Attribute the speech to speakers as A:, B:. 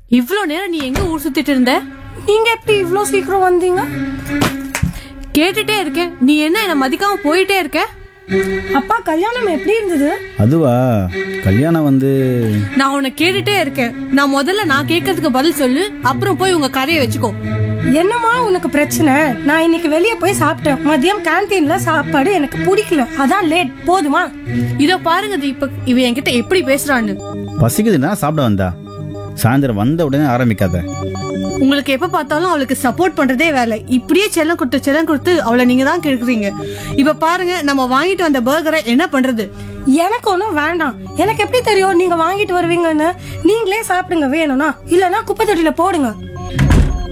A: இவ்ளோ நேரம் நீ எங்க ஊர் சுத்திட்டு இருந்த
B: நீங்க எப்படி இவ்ளோ சீக்கிரம் வந்தீங்க
A: கேட்டுட்டே இருக்கேன் நீ என்ன என்ன மதிக்காம போயிட்டே இருக்க
B: அப்பா கல்யாணம் எப்படி இருந்தது
C: அதுவா கல்யாணம் வந்து
A: நான் உன்னை கேட்டுட்டே இருக்கேன் நான் முதல்ல நான் கேட்கறதுக்கு பதில் சொல்லு அப்புறம் போய் உங்க கதையை வச்சுக்கோ
B: என்னம்மா உனக்கு பிரச்சனை நான் இன்னைக்கு வெளியே போய் சாப்பிட்டேன் மதியம் கேன்டீன்ல சாப்பாடு எனக்கு பிடிக்கல அதான் லேட் போதுமா
A: இதோ பாருங்க தீபக் இவ என்கிட்ட எப்படி பேசுறான்னு
C: பசிக்குதுன்னா சாப்பிட வந்தா சாயந்தரம் வந்த உடனே ஆரம்பிக்காத
A: உங்களுக்கு எப்ப பார்த்தாலும் அவளுக்கு சப்போர்ட் பண்றதே வேலை இப்படியே செல்லம் கொடுத்து செல்லம் கொடுத்து அவளை நீங்க தான் கெடுக்குறீங்க இப்ப பாருங்க நம்ம வாங்கிட்டு வந்த பர்கரை என்ன பண்றது
B: எனக்கு ஒன்றும் வேண்டாம் எனக்கு எப்படி தெரியும் நீங்க வாங்கிட்டு வருவீங்கன்னு நீங்களே சாப்பிடுங்க வேணும்னா இல்லனா குப்பை தொட்டில போடுங்க